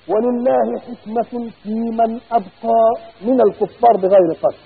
ولله حكمة في من أبقى من الكفار بغير قتل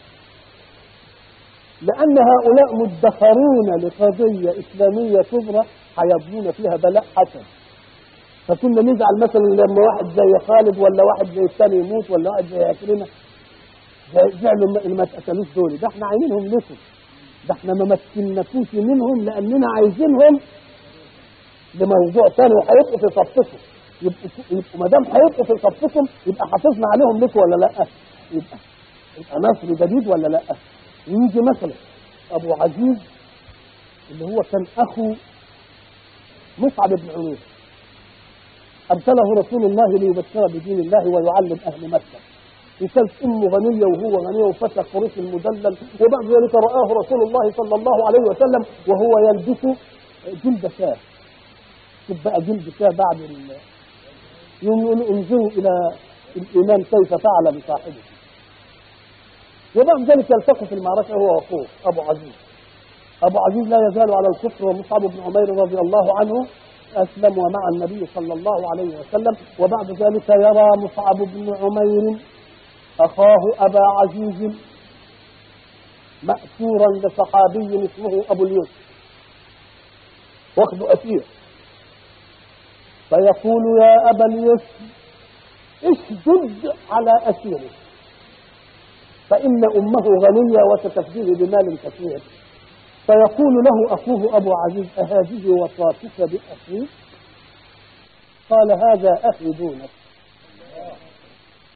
لأن هؤلاء مدخرون لقضية إسلامية كبرى هيبنون فيها بلاء حسن فكنا نزعل مثلا لما واحد زي خالد ولا واحد زي الثاني يموت ولا واحد زي عكرمة زي- زعلوا اللي ما اتقتلوش دول ده احنا عايزينهم لكم ده احنا ما مكناكوش منهم لأننا عايزينهم لموضوع ثاني وهيبقوا في صفكم يبقوا يبقوا ما دام هيبقوا في صفكم يبقى حافظنا عليهم لكم ولا لا؟ يبقى يبقى نصر جديد ولا لا؟ يجي مثلا ابو عزيز اللي هو كان اخو مصعب بن عمير ارسله رسول الله ليبشر بدين الله ويعلم اهل مكه وكانت امه غنيه وهو غني وفتح قريش المدلل وبعد ذلك راه رسول الله صلى الله عليه وسلم وهو يلبس جلد شاه شوف بقى جلد شاه بعد ال... يوم يقولوا انظروا الى الايمان كيف فعل بصاحبه وبعد ذلك يلتقي في المعركه هو واخوه ابو عزيز ابو عزيز لا يزال على الكفر ومصعب بن عمير رضي الله عنه اسلم ومع النبي صلى الله عليه وسلم وبعد ذلك يرى مصعب بن عمير اخاه ابا عزيز مأسورا لصحابي اسمه ابو اليوسف واخذ اسير فيقول يا ابا اليوسف اشدد على اسيره فإن أمه غنية وستفديه بمال كثير فيقول له أخوه أبو عزيز أهذه وصاتك بأخيك قال هذا أخي دونك